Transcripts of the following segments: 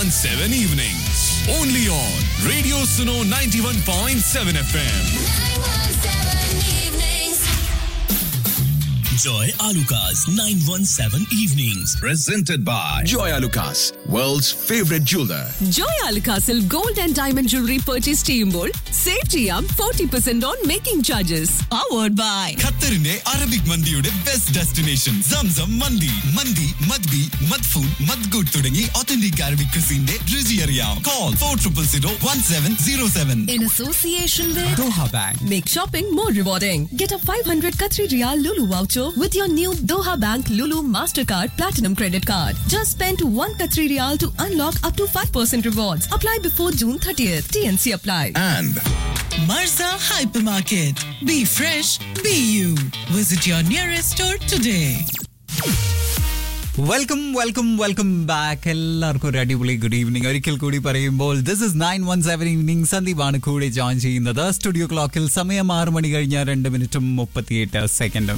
917 evenings. Only on Radio Suno 91.7 FM. Joy Alukas 917 Evenings. Presented by Joy Alukas, world's favorite jeweler. Joy അൽക്കാസിൽ gold and diamond jewellery purchase ചെയ്യുമ്പോൾ save ചെയ്യാം forty percent on making charges powered by ഖത്തറിന്റെ Arabic മന്തിയുടെ best destination Zamzam മന്തി മന്തി മദ്ബി മദ്ഫൂൻ മദ്ഗുഡ് തുടങ്ങി ഒത്തന്റിക് അറബിക് ക്രിസിന്റെ രുചി അറിയാം call for triple zero one seven zero seven In association with Doha Bank. Make shopping more rewarding. Get a 500 Qatari Riyal Lulu voucher with your new Doha Bank Lulu Mastercard Platinum Credit Card. Just spend 1 Qatari Riyal to unlock up to 5% rewards. Apply before June 30th. TNC apply. And Marza Hypermarket. Be fresh, be you. Visit your nearest store today. Welcome welcome welcome back എല്ലാവർക്കും ഒരു അടിപൊളി good evening ഒരിക്കൽ കൂടി പറയുമ്പോൾ this is nine one seven evening സന്ദീപാണ് കൂടെ join ചെയ്യുന്നത് studio ക്ലോക്കിൽ സമയം ആറ് മണി കഴിഞ്ഞ രണ്ട് മിനിറ്റും മുപ്പത്തിയെട്ട് സെക്കൻഡും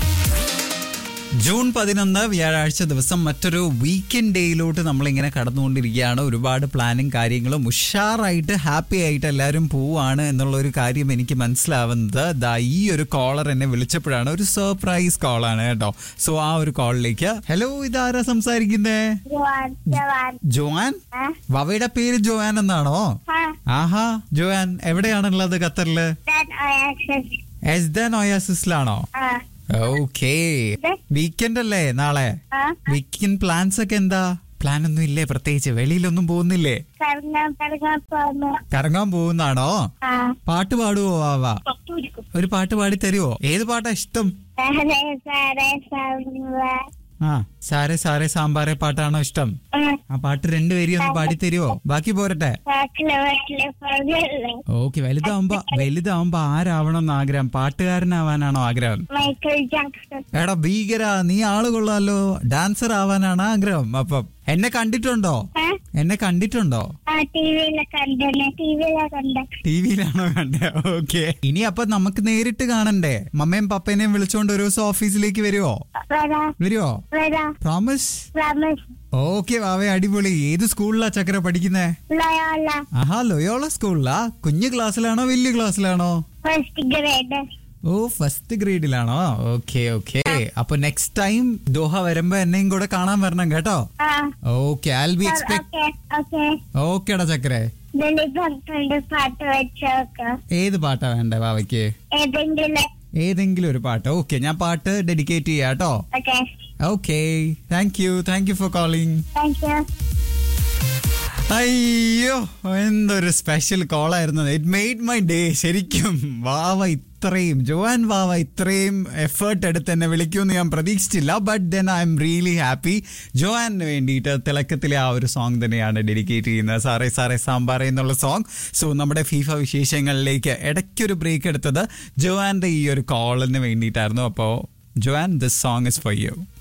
ജൂൺ പതിനൊന്ന് വ്യാഴാഴ്ച ദിവസം മറ്റൊരു വീക്കെൻഡ് ഡേയിലോട്ട് നമ്മളിങ്ങനെ കടന്നുകൊണ്ടിരിക്കുകയാണ് ഒരുപാട് പ്ലാനിങ് കാര്യങ്ങളും ഉഷാറായിട്ട് ഹാപ്പി ആയിട്ട് എല്ലാവരും പോവാണ് എന്നുള്ള ഒരു കാര്യം എനിക്ക് മനസ്സിലാവുന്നത് ദാ ഈ ഒരു കോളർ എന്നെ വിളിച്ചപ്പോഴാണ് ഒരു സർപ്രൈസ് കോളാണ് കേട്ടോ സോ ആ ഒരു കോളിലേക്ക് ഹലോ ഇതാരാ സംസാരിക്കുന്നേ ജവാൻ ജവാൻ ജോയാൻ ആ? വവയുടെ പേര് ജോയാൻ എന്നാണോ ആ ആഹാ ജോയാൻ എവിടെയാണുള്ളത് ഖത്തറില് ദാൻ ഓയാസിസ് എസ് ദൻ ഒയാസിസിലാണോ ആ ഓക്കേ വീക്കെൻഡ് അല്ലേ നാളെ ആ വീക്കെൻഡ് പ്ലാൻസ് ഒക്കെ എന്താ പ്ലാൻ ഒന്നും ഇല്ലേ പ്രത്യേകിച്ച് വെളിയിലൊന്നും പോകുന്നില്ലേ കറങ്ങാൻ കറങ്ങാൻ പോന്നു കറങ്ങാൻ പോകുന്നാണോ ആ പാട്ട് പാടുവോ ആവാ കുടിക്കും ഒരു പാട്ട് പാടി തരുവോ ഏത് പാട്ടാ ഇഷ്ടം സാറേ സാറേ സാറേ ആ സാറേ സാറേ സാമ്പാറേ പാട്ടാണോ ഇഷ്ടം ആ പാട്ട് രണ്ടുപേരും ഒന്ന് പാടി തരുവോ ബാക്കി പോരട്ടെ വാക്കിലെ വാക്കിലെ പറഞ്ഞല്ലേ ഓക്കെ വലുതാവുമ്പോ വലുതാവുമ്പോ ആരാവണം എന്ന് ആഗ്രഹം പാട്ടുകാരനാവാനാണോ ആഗ്രഹം മൈക്കിൾ ജാക്സൺ എടാ ഭീകര നീ ആള് കൊള്ളാലോ ഡാൻസർ ആവാനാണ് ആഗ്രഹം അപ്പം എന്നെ കണ്ടിട്ടുണ്ടോ ആ എന്നെ കണ്ടിട്ടുണ്ടോ ആ ടി വിയിലെ കണ്ടനെ ടി വിയിലെ കണ്ട ടി വിയിലാണോ കണ്ടേ ഓക്കെ ഇനി അപ്പൊ നമുക്ക് നേരിട്ട് കാണണ്ടേ മമ്മയും പപ്പേനെയും വിളിച്ചോണ്ട് ഒരു ദിവസം ഓഫീസിലേക്ക് വരുവോ വരാ വരുവോ വരാ പ്രോമിസ് പ്രമസ് ഓക്കെ വാവേ അടിപൊളി ഏത് സ്കൂളിലാ ചക്കര പഠിക്കുന്നേ ലയോല ആഹാ ലൊയോള സ്കൂളിലാ കുഞ്ഞു ക്ലാസ്സിലാണോ വലിയ ക്ലാസ്സിലാണോ ഫസ്റ്റ് ഗ്രേഡ് ഓ ഫസ്റ്റ് ഗ്രേഡിലാണോ ഓക്കെ ഓക്കെ അപ്പൊ നെക്സ്റ്റ് ടൈം ദോഹ വരുമ്പോ എന്നെയും കൂടെ കാണാൻ വരണം കേട്ടോ ആ okay I'll be expect okay okay ഓക്കേടാ ചക്കരെ ദിലീപ് പാട്ട് വെച്ചോക്ക് ഏത് പാട്ടാ വേണ്ടേ വാവയ്ക്ക് ഏതെങ്കിലും ഏതെങ്കിലും ഒരു പാട്ട് ഓക്കെ ഞാൻ പാട്ട് ഡെഡിക്കേറ്റ് ചെയ്യാം കേട്ടോ okay okay thank you thank you for calling thank you അയ്യോ എന്തൊരു സ്പെഷ്യൽ കോളായിരുന്നു ഇറ്റ് മെയ്ഡ് മൈ ഡേ ശരിക്കും വാവ ഇത്രയും ജോവാൻ വാവ ഇത്രയും എഫേർട്ട് എടുത്ത് എന്നെ വിളിക്കുമെന്ന് ഞാൻ പ്രതീക്ഷിച്ചില്ല but then I'm really happy ജോവാന് വേണ്ടിയിട്ട് തിളക്കത്തിലെ ആ ഒരു സോങ് തന്നെയാണ് ഡെഡിക്കേറ്റ് ചെയ്യുന്നത് സാറേ സാറേ സാമ്പാറേ എന്നുള്ള സോങ് സോ നമ്മുടെ ഫീഫ വിശേഷങ്ങളിലേക്ക് ഇടയ്ക്കൊരു ബ്രേക്ക് എടുത്തത് ജോവാന്റെ ഈ ഒരു കോളിന് വേണ്ടിയിട്ടായിരുന്നു അപ്പോൾ Joan this song is for U